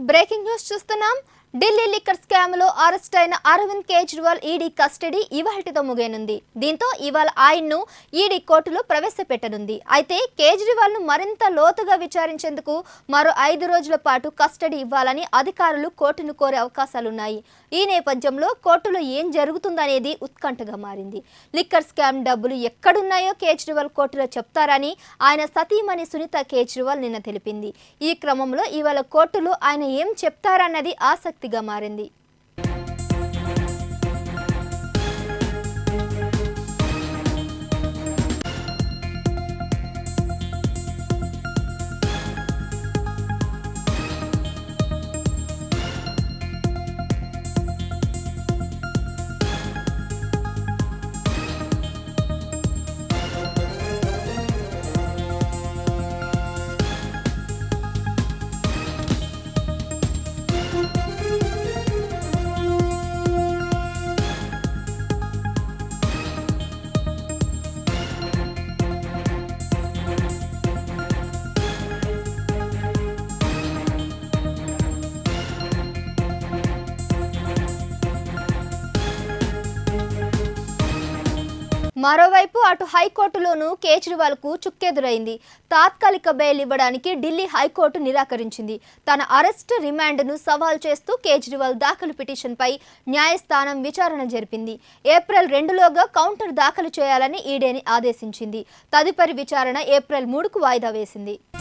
breaking news చూస్తున్నాం Delhi liquor scam లో arrest అయిన అరవింద్ కేజ్రీవాల్ ఈడీ కస్టడీ ఇవాళటితో ముగియనుంది దీంతో ఇవాళ ఆయన్ను ఈడీ కోర్టులో ప్రవేశపెట్టనుంది అయితే కేజ్రీవాల్ ను మరింత లోతుగా విచారించేందుకు మరో ఐదు రోజుల పాటు కస్టడీ ఇవ్వాలని అధికారులు కోర్టును కోరే అవకాశాలున్నాయి ఈ నేపథ్యంలో కోర్టులో ఏం జరుగుతుందనేది ఉత్కంఠగా మారింది లిక్కర్ స్కామ్ డబ్బులు ఎక్కడున్నాయో కేజ్రీవాల్ కోర్టులో చెప్తారని ఆయన సతీమణి సునీత కేజ్రీవాల్ నిన్న తెలిపింది ఈ క్రమంలో ఇవాళ కోర్టులో ఆయన ఏం చెప్తారన్నది ఆసక్తిగా మారింది మరోవైపు అటు హైకోర్టులోనూ కేజ్రీవాల్కు చుక్కెదురైంది తాత్కాలిక బెయిల్ ఇవ్వడానికి ఢిల్లీ హైకోర్టు నిరాకరించింది తన అరెస్ట్ రిమాండ్ను సవాల్ చేస్తూ కేజ్రీవాల్ దాఖలు పిటిషన్పై న్యాయస్థానం విచారణ జరిపింది ఏప్రిల్ రెండులోగా కౌంటర్ దాఖలు చేయాలని ఈడీని ఆదేశించింది తదుపరి విచారణ ఏప్రిల్ మూడుకు వాయిదా వేసింది